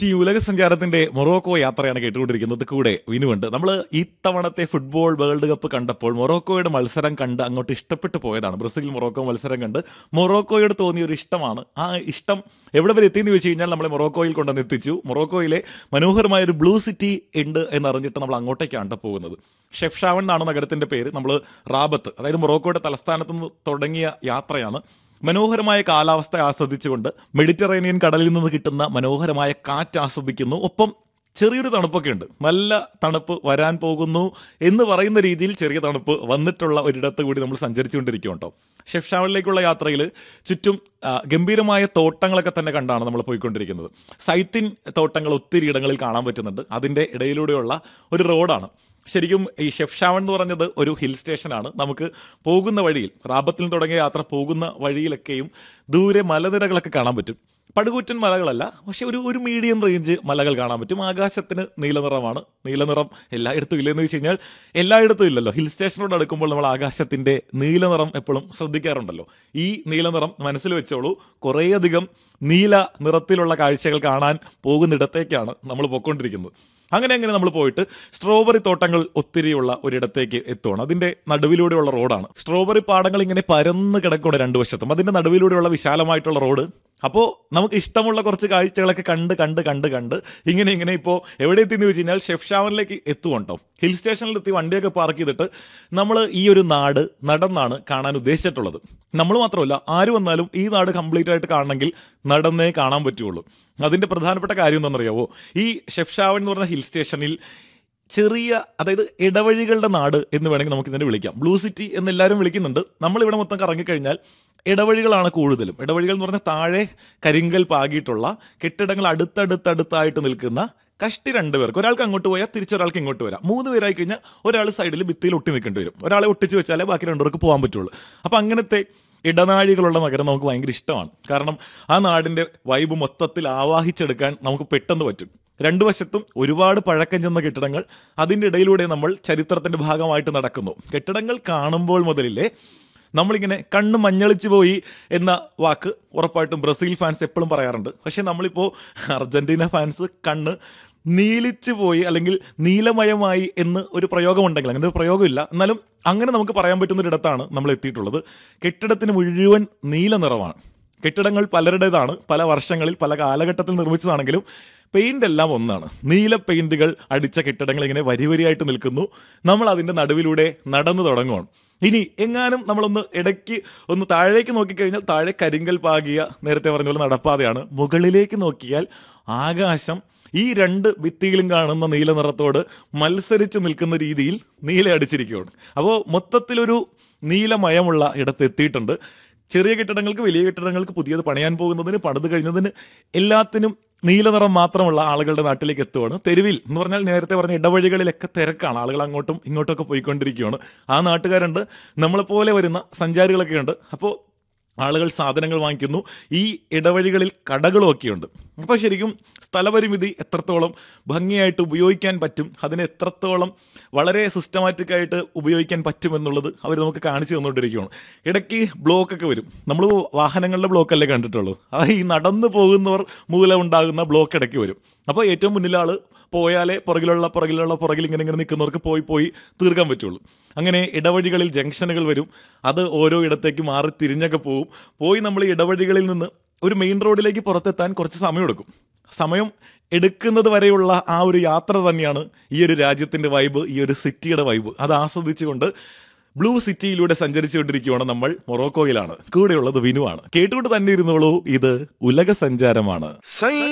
team ഉലക സഞ്ചാരത്തിന്റെ Morocco യാത്രയാണ് കേട്ടുകൊണ്ടിരിക്കുന്നത് കൂടെ വിനുവുണ്ട് നമ്മൾ ഇത്തവണത്തെ ഫുട്ബോൾ വേൾഡ് കപ്പ് കണ്ടപ്പോൾ മൊറോക്കോയുടെ മത്സരം കണ്ട് അങ്ങോട്ട് ഇഷ്ടപ്പെട്ടു പോയതാണ് ബ്രസീൽ മൊറോക്കോ മത്സരം കണ്ട് മൊറോക്കോയോട് തോന്നിയ ഒരു ഇഷ്ടമാണ് ആ ഇഷ്ടം എവിടെ വരെ എത്തിയെന്ന് ചോദിച്ചു കഴിഞ്ഞാൽ നമ്മളെ മൊറോക്കോയിൽ കൊണ്ടുവന്ന് എത്തിച്ചു മൊറോക്കോയിലെ മനോഹരമായ ഒരു ബ്ലൂ സിറ്റി ഉണ്ട് എന്നറിഞ്ഞിട്ട് നമ്മൾ അങ്ങോട്ടേക്കാണ് പോകുന്നത് ഷെഫ് ഷാവൻ എന്നാണ് നഗരത്തിന്റെ പേര് നമ്മൾ റാബത്ത് അതായത് മൊറോക്കോയുടെ തലസ്ഥാനത്ത് നിന്ന് തുടങ്ങിയ യാത്രയാണ് മനോഹരമായ കാലാവസ്ഥ ആസ്വദിച്ചുകൊണ്ട് മെഡിറ്ററേനിയൻ കടലിൽ നിന്ന് കിട്ടുന്ന മനോഹരമായ കാറ്റ് ആസ്വദിക്കുന്നു ഒപ്പം ചെറിയൊരു തണുപ്പൊക്കെ ഉണ്ട് നല്ല തണുപ്പ് വരാൻ പോകുന്നു എന്ന് പറയുന്ന രീതിയിൽ ചെറിയ തണുപ്പ് വന്നിട്ടുള്ള ഒരിടത്ത് കൂടി നമ്മൾ സഞ്ചരിച്ചുകൊണ്ടിരിക്കും കേട്ടോ ഷെഫ് ഷാവലിലേക്കുള്ള യാത്രയിൽ ചുറ്റും ആ, ഗംഭീരമായ തോട്ടങ്ങളൊക്കെ തന്നെ കണ്ടാണ് നമ്മൾ പോയിക്കൊണ്ടിരിക്കുന്നത് സൈത്തിൻ തോട്ടങ്ങൾ ഒത്തിരി ഇടങ്ങളിൽ കാണാൻ പറ്റുന്നുണ്ട് അതിൻ്റെ ഇടയിലൂടെയുള്ള ഒരു റോഡാണ് ശരിക്കും ഈ ഷെഫ് ഷാവൻ എന്ന് പറഞ്ഞത് ഒരു ഹിൽ സ്റ്റേഷനാണ് നമുക്ക് പോകുന്ന വഴിയിൽ റാബത്തിൽ നിന്ന് തുടങ്ങിയ യാത്ര പോകുന്ന വഴിയിലൊക്കെയും ദൂരെ മലനിരകളൊക്കെ കാണാൻ പറ്റും പടുകൂറ്റൻ മലകളല്ല പക്ഷെ ഒരു ഒരു മീഡിയം റേഞ്ച് മലകൾ കാണാൻ പറ്റും ആകാശത്തിന് നീലനിറമാണ് നീലനിറം എല്ലായിടത്തും ഇല്ലെന്ന് വെച്ച് കഴിഞ്ഞാൽ എല്ലായിടത്തും ഇല്ലല്ലോ ഹിൽ സ്റ്റേഷനോട് അടുക്കുമ്പോൾ നമ്മൾ ആകാശത്തിന്റെ നീലനിറം എപ്പോഴും ശ്രദ്ധിക്കാറുണ്ടല്ലോ ഈ നീലനിറം മനസ്സിൽ വെച്ചോളൂ കുറേയധികം നീല നിറത്തിലുള്ള കാഴ്ചകൾ കാണാൻ പോകുന്നിടത്തേക്കാണ് നമ്മൾ പോയിക്കൊണ്ടിരിക്കുന്നത് അങ്ങനെ അങ്ങനെ നമ്മൾ പോയിട്ട് സ്ട്രോബെറി തോട്ടങ്ങൾ ഒത്തിരിയുള്ള ഒരിടത്തേക്ക് എത്തുകയാണ് അതിന്റെ നടുവിലൂടെയുള്ള റോഡാണ് സ്ട്രോബെറി പാടങ്ങൾ ഇങ്ങനെ പരന്ന് കിടക്കുകയാണ് രണ്ടു വശത്തും അതിന്റെ നടുവിലൂടെയുള്ള വിശാലമായിട്ടുള്ള റോഡ് അപ്പോൾ നമുക്ക് ഇഷ്ടമുള്ള കുറച്ച് കാഴ്ചകളൊക്കെ കണ്ട് കണ്ട് കണ്ട് കണ്ട് ഇങ്ങനെ ഇങ്ങനെ ഇപ്പോൾ എവിടെ എത്തിയെന്ന് വെച്ച് കഴിഞ്ഞാൽ ഷെഫ് ഷാവനിലേക്ക് എത്തുകൊണ്ടോ ഹിൽ സ്റ്റേഷനിൽ എത്തി വണ്ടിയൊക്കെ പാർക്ക് ചെയ്തിട്ട് നമ്മൾ ഈ ഒരു നാട് നടന്നാണ് കാണാൻ ഉദ്ദേശിച്ചിട്ടുള്ളത് നമ്മൾ മാത്രമല്ല ആര് വന്നാലും ഈ നാട് കംപ്ലീറ്റ് ആയിട്ട് കാണണമെങ്കിൽ നടന്നേ കാണാൻ പറ്റുള്ളൂ അതിന്റെ പ്രധാനപ്പെട്ട കാര്യം എന്താണെന്നറിയാവോ ഈ ഷെഫ് ഷാവൻ എന്ന് പറഞ്ഞ ഹിൽ സ്റ്റേഷനിൽ ചെറിയ അതായത് ഇടവഴികളുടെ നാട് എന്ന് വേണമെങ്കിൽ നമുക്ക് ഇതിനെ വിളിക്കാം ബ്ലൂ സിറ്റി എന്ന് എല്ലാവരും വിളിക്കുന്നുണ്ട് നമ്മളിവിടെ മൊത്തം കറങ്ങിക്കഴിഞ്ഞാൽ ഇടവഴികളാണ് കൂടുതലും ഇടവഴികൾ എന്ന് പറഞ്ഞാൽ താഴെ കരിങ്കൽ പാകിയിട്ടുള്ള കെട്ടിടങ്ങൾ അടുത്തടുത്തടുത്തായിട്ട് നിൽക്കുന്ന കഷ്ടി രണ്ട് പേർക്ക് ഒരാൾക്ക് അങ്ങോട്ട് പോയാൽ തിരിച്ചൊരാൾക്ക് ഇങ്ങോട്ട് വരാം മൂന്ന് പേരായി കഴിഞ്ഞാൽ ഒരാൾ സൈഡിൽ ഭിത്തിയിൽ ഒട്ടി നിൽക്കേണ്ടി വരും ഒരാളെ ഒട്ടിച്ച് വെച്ചാലേ ബാക്കി രണ്ടുപേർക്ക് പോകാൻ പറ്റുള്ളൂ അപ്പം അങ്ങനത്തെ ഇടനാഴികളുള്ള നഗരം നമുക്ക് ഭയങ്കര ഇഷ്ടമാണ് കാരണം ആ നാടിന്റെ വൈബ് മൊത്തത്തിൽ ആവാഹിച്ചെടുക്കാൻ നമുക്ക് പെട്ടെന്ന് പറ്റും രണ്ടു വശത്തും ഒരുപാട് പഴക്കം ചെന്ന കെട്ടിടങ്ങൾ അതിന്റെ ഇടയിലൂടെ നമ്മൾ ചരിത്രത്തിന്റെ ഭാഗമായിട്ട് നടക്കുന്നു കെട്ടിടങ്ങൾ കാണുമ്പോൾ മുതലില്ലേ നമ്മളിങ്ങനെ കണ്ണ് മഞ്ഞളിച്ചു പോയി എന്ന വാക്ക് ഉറപ്പായിട്ടും ബ്രസീൽ ഫാൻസ് എപ്പോഴും പറയാറുണ്ട് പക്ഷെ നമ്മളിപ്പോൾ അർജന്റീന ഫാൻസ് കണ്ണ് നീലിച്ചു പോയി അല്ലെങ്കിൽ നീലമയമായി എന്ന് ഒരു പ്രയോഗമുണ്ടെങ്കിൽ അങ്ങനെ ഒരു പ്രയോഗമില്ല എന്നാലും അങ്ങനെ നമുക്ക് പറയാൻ പറ്റുന്ന ഒരിടത്താണ് നമ്മൾ എത്തിയിട്ടുള്ളത് കെട്ടിടത്തിന് മുഴുവൻ നീല നിറമാണ് കെട്ടിടങ്ങൾ പലരുടേതാണ് പല വർഷങ്ങളിൽ പല കാലഘട്ടത്തിൽ നിർമ്മിച്ചതാണെങ്കിലും പെയിന്റ് എല്ലാം ഒന്നാണ് നീല പെയിന്റുകൾ അടിച്ച കെട്ടിടങ്ങൾ ഇങ്ങനെ വരി വരിയായിട്ട് നിൽക്കുന്നു നമ്മൾ അതിന്റെ നടുവിലൂടെ നടന്നു തുടങ്ങുകയാണ് ഇനി എങ്ങാനും നമ്മളൊന്ന് ഇടയ്ക്ക് ഒന്ന് താഴേക്ക് നോക്കിക്കഴിഞ്ഞാൽ താഴെ കരിങ്കൽ പാകിയ നേരത്തെ പറഞ്ഞ പോലെ നടപ്പാതെയാണ് മുകളിലേക്ക് നോക്കിയാൽ ആകാശം ഈ രണ്ട് ഭിത്തിയിലും കാണുന്ന നീല നിറത്തോട് മത്സരിച്ച് നിൽക്കുന്ന രീതിയിൽ നീല അടിച്ചിരിക്കുകയാണ് അപ്പോൾ മൊത്തത്തിലൊരു നീലമയമുള്ള ഇടത്ത് എത്തിയിട്ടുണ്ട് ചെറിയ കെട്ടിടങ്ങൾക്ക് വലിയ കെട്ടിടങ്ങൾക്ക് പുതിയത് പണിയാൻ പോകുന്നതിന് പണിത് കഴിഞ്ഞതിന് എല്ലാത്തിനും നീല നിറം മാത്രമുള്ള ആളുകളുടെ നാട്ടിലേക്ക് എത്തുവാണ് തെരുവിൽ എന്ന് പറഞ്ഞാൽ നേരത്തെ പറഞ്ഞ ഇടവഴികളിലൊക്കെ തിരക്കാണ് ആളുകൾ അങ്ങോട്ടും ഇങ്ങോട്ടും ഒക്കെ പോയിക്കൊണ്ടിരിക്കുകയാണ് ആ നാട്ടുകാരുണ്ട് നമ്മളെപ്പോലെ വരുന്ന സഞ്ചാരികളൊക്കെ ഉണ്ട് അപ്പോൾ ആളുകൾ സാധനങ്ങൾ വാങ്ങിക്കുന്നു ഈ ഇടവഴികളിൽ കടകളും ഒക്കെയുണ്ട് അപ്പോൾ ശരിക്കും സ്ഥലപരിമിതി എത്രത്തോളം ഭംഗിയായിട്ട് ഉപയോഗിക്കാൻ പറ്റും അതിനെ എത്രത്തോളം വളരെ സിസ്റ്റമാറ്റിക് ആയിട്ട് ഉപയോഗിക്കാൻ പറ്റും എന്നുള്ളത് അവർ നമുക്ക് കാണിച്ചു തന്നുകൊണ്ടിരിക്കുകയാണ് ഇടയ്ക്ക് ബ്ലോക്കൊക്കെ വരും നമ്മൾ വാഹനങ്ങളുടെ ബ്ലോക്കല്ലേ കണ്ടിട്ടുള്ളൂ അത് ഈ നടന്നു പോകുന്നവർ മൂലം ഉണ്ടാകുന്ന ബ്ലോക്ക് ഇടയ്ക്ക് വരും അപ്പോൾ ഏറ്റവും മുന്നിൽ ആള് പോയാലേ പുറകിലുള്ള പുറകിലുള്ള പുറകിൽ ഇങ്ങനെ ഇങ്ങനെ നിൽക്കുന്നവർക്ക് പോയി പോയി തീർക്കാൻ പറ്റുള്ളൂ അങ്ങനെ ഇടവഴികളിൽ ജംഗ്ഷനുകൾ വരും അത് ഓരോ ഇടത്തേക്ക് മാറി തിരിഞ്ഞൊക്കെ പോവും പോയി നമ്മൾ ഈ ഇടവഴികളിൽ നിന്ന് ഒരു മെയിൻ റോഡിലേക്ക് പുറത്തെത്താൻ കുറച്ച് സമയമെടുക്കും സമയം എടുക്കുന്നത് വരെയുള്ള ആ ഒരു യാത്ര തന്നെയാണ് ഈ ഒരു രാജ്യത്തിന്റെ വൈബ് ഈ ഒരു സിറ്റിയുടെ വൈബ് അത് ആസ്വദിച്ചുകൊണ്ട് ബ്ലൂ സിറ്റിയിലൂടെ സഞ്ചരിച്ചുകൊണ്ടിരിക്കുകയാണ് നമ്മൾ മൊറോക്കോയിലാണ് കൂടെയുള്ളത് വിനുവാണ് കേട്ടുകൊണ്ട് തന്നെ ഇരുന്നോളൂ ഇത് ഉലക സഞ്ചാരമാണ്